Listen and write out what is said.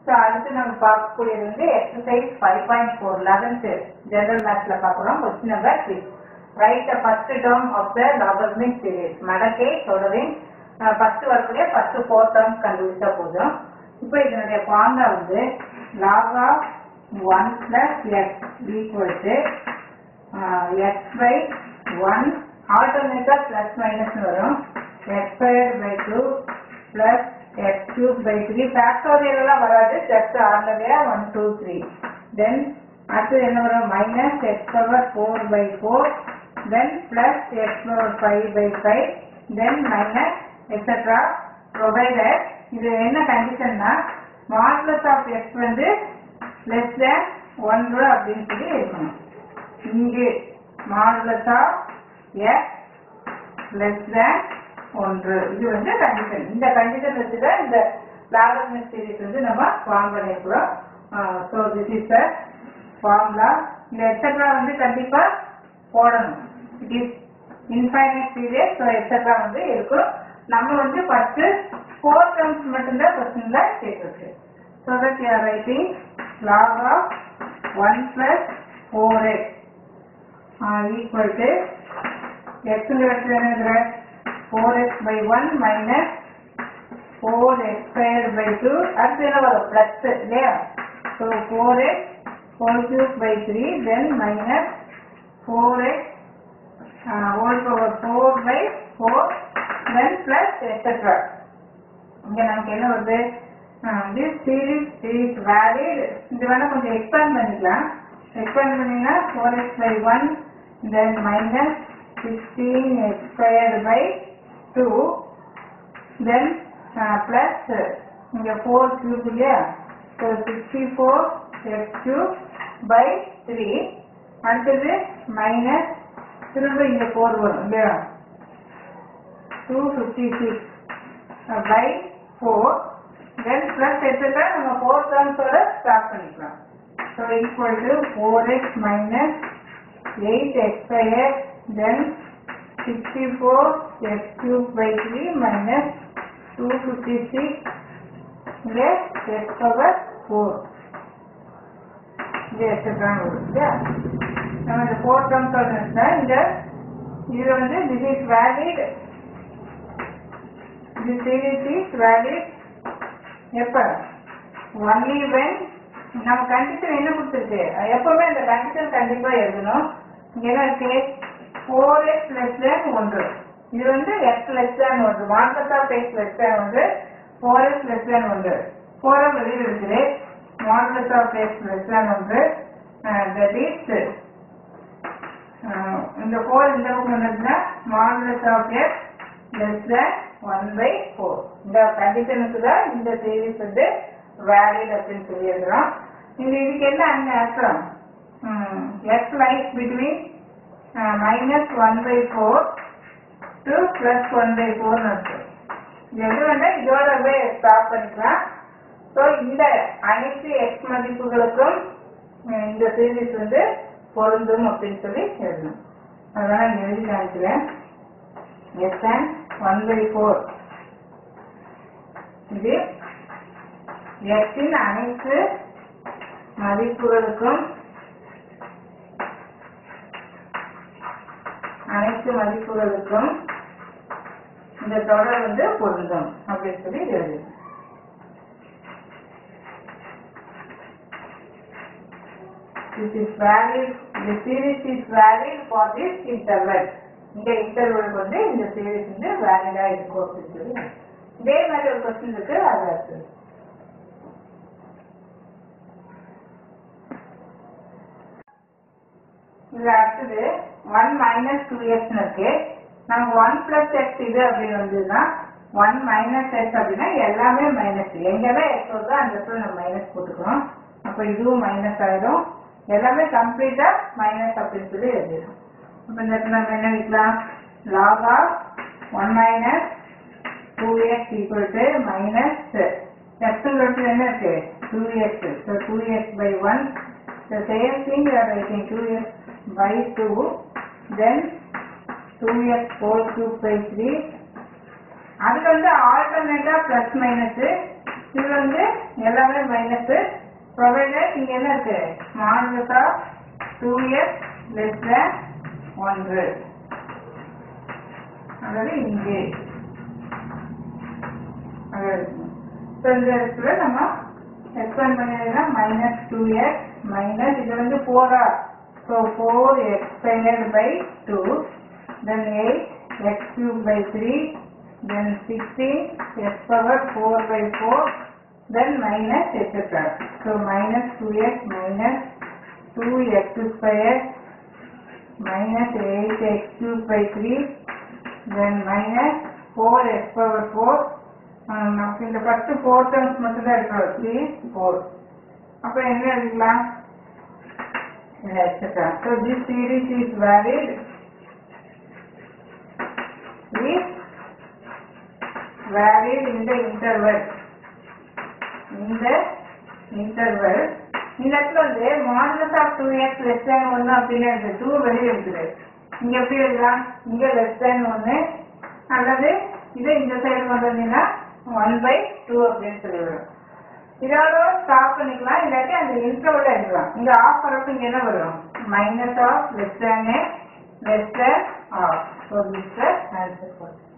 So அடுத்து நம்ம பார்க்கக்கூடியது வந்து exercise five point four eleventh general மேத்ஸ்ல பார்க்குறோம் question number six right the first term of the logarithmic series மடக்கை தொடரின் ஃபர்ஸ்ட் வரக்கூடிய ஃபர்ஸ்ட் ஃபோர் டேர்ம்ஸ் கண்டுபிடிச்சா போதும் இப்போ இதனுடைய ஃபார்முலா வந்து log of one plus x equal to x by one ஆல்டர்னேட்டா பிளஸ் மைனஸ் வரும் x square by two plus x cube by three factorial எல்லாம் வராது ஜஸ்ட் ஆர்டர்லையா ஒன் டூ த்ரீ தென் அடுத்தது என்ன வரும் minus x power four by four then plus x power five by five then minus etcetera provided இது என்ன கண்டிஷன்னா modulus of x வந்து லெஸ் தேன் ஒன்று அப்படின்னு சொல்லி இருக்கணும் இங்கு modulus of x less than ஒன்று இது வந்து கண்டிஷன் இந்த கண்டிஷன் வச்சு தான் இந்த லாகர்மிக் சீரிஸ் வந்து நம்ம ஃபார்ம் பண்ணிருக்கிறோம் so this is the formula இந்த எக்ஸட்ரா வந்து கண்டிப்பா போடணும் it is infinite series so etcetera வந்து இருக்கும் நம்ம வந்து ஃபர்ஸ்ட் ஃபோர் டேர்ம்ஸ் மட்டும்தான் கொஸ்டின்ல கேட்டிருக்கு so that you are writing log of one plus four x equal to எக்ஸுங்க இடத்துல என்ன four x by one minus four x square by two அடுத்து என்ன வரும் பிளஸ் இல்லையா so four x whole cube by three then minus four x whole power four by four then plus etcetera இங்க நமக்கு என்ன வருது திஸ் சீரிஸ் இஸ் வேலிட் இது வேணா கொஞ்சம் எக்ஸ்பேண்ட் பண்ணிக்கலாம் எக்ஸ்பேண்ட் பண்ணீங்கன்னா four x by one then minus sixteen x square by two then plus இங்க ஃபோர் கியூப் இல்லையா so sixty four x cube by three அடுத்தது மைனஸ் திரும்ப இங்க ஃபோர் வரும் இல்லையா two fifty six by four then plus etcetera நம்ம four டேர்ம்ஸோட start பண்ணிக்கலாம் so equal to four x minus eight x square then sixty four x cube by three minus two fifty six இங்கே X power four இங்கே etcetera வரும் இல்லையா நம்ம இந்த four டேர்ம்ஸோட இருந்துச்சுன்னா இந்த இது வந்து this is valid the series is valid எப்ப only when நம்ம கண்டிஷன் என்ன கொடுத்துருக்கு எப்பவுமே அந்த கண்டிஷன் கண்டிப்பா எழுதணும் இங்க என்ன இருக்கு ஃபோர் எக்ஸ் லெஸ் தேன் ஒன்று இது வந்து எக்ஸ் லெஸ் தேன் ஒன்று market of x less than ஒன்று ஃபோர் எக்ஸ் லெஸ் தேன் ஒன்று ஃபோர் வெளியில் இருக்குது market of x less than ஒன்று தட் இஸ் இந்த ஃபோர் இந்த பக்கம் வந்துச்சுன்னா market of x less than one by four இந்த கண்டிஷனுக்கு தான் இந்த சீரீஸ் வந்து வேலிட் அப்படின்னு சொல்லி எழுதுறோம் இந்த இதுக்கு என்ன அங்க அர்த்தம் x lies between minus one by four to plus one by ஃபோர்னு இருக்கு இது எது வேணா இதோட போய் ஸ்டாப் பண்ணிக்கலாம் ஸோ இந்த அனைத்து எக்ஸ் மதிப்புகளுக்கும் அஹ், இந்த சீரீஸ் வந்து பொருந்தும் அப்படின்னு சொல்லி எழுதணும் அதனால இங்க எழுதி காமிக்கிறேன் எஸ் அண்ட் ஒன் பை ஃபோர் இது எக்ஸின் அனைத்து மதிப்புகளுக்கும் அனைத்து மதிப்புகளுக்கும் இந்த தொடர் வந்து பொருந்தும் அப்படின்னு சொல்லி எழுது This is valid, the series is valid for this interval. இந்த இன்டர்வலுக்கு வந்து இந்த சீரிஸ் வந்து வேலிடா இருக்கும் அப்படின்னு சொல்லி இதே மாதிரி ஒரு கொஸ்டின் இருக்கு அது அடுத்து இதுல அடுத்தது ஒன் மைனஸ் டூ எக்ஸ் இருக்கு நமக்கு ஒன் பிளஸ் எக்ஸ் இது அப்படின்னு வந்ததுன்னா ஒன் மைனஸ் எக்ஸ் அப்படின்னா எல்லாமே மைனஸ் எங்கெல்லாம் எக்ஸ் வருதோ அந்த இடத்துல நம்ம மைனஸ் போட்டுக்கிறோம் அப்போ இதுவும் மைனஸ் ஆயிடும் எல்லாமே கம்ப்ளீட்டா மைனஸ் அப்படின்னு சொல்லி எழுதிடும் அப்போ இந்த இடத்துல நம்ம என்ன வைக்கலாம் log of one minus two x equal to minus எக்ஸுங்கிறது என்ன இருக்கு two x so two x by one the same thing you are writing two x by two then two x four cube by three அதுல வந்து ஆல்டர்னேட்டா plus minus இதுல வந்து எல்லாமே minus provided இங்க என்ன இருக்கு modulus of two x less than ஒன்று அதாவது இங்கே ஸோ இந்த இடத்துல நம்ம எக்ஸ்பேண்ட் பண்ணியதுன்னா மைனஸ் டூ எக்ஸ் மைனஸ் இது வந்து ஃபோரா so four x squared by two then eight x cube by three then sixteen x power four by four then minus etcetera so minus two x minus two x square minus 8x cube by 3 then minus 4x power 4 uh, நமக்கு இந்த first four terms மட்டும் தான் இருக்கிறோம் three four அப்போ என்ன எழுதிக்கலாம் etcetera so this series is valid is valid இந்த interval இந்த இன்டர்வல் இந்த இடத்துல வந்து modulus of two x less than ஒன்று அப்படின்னு இருக்கு டூ வெளியே இருக்குது இங்க எப்படி எழுதலாம் இங்க லெஸ் தேன் ஒன்று அல்லது இதை இந்த சைடு கொண்டு வந்தீங்கன்னா ஒன் பை டூ அப்படின்னு சொல்லிவிடும் இதோட ஸ்டாப் பண்ணிக்கலாம் இல்லாட்டி அந்த இன்டர்வல் எழுதலாம் இங்க ஆஃப் வரப்ப இங்க என்ன வரும் minus of less than less than of so this answer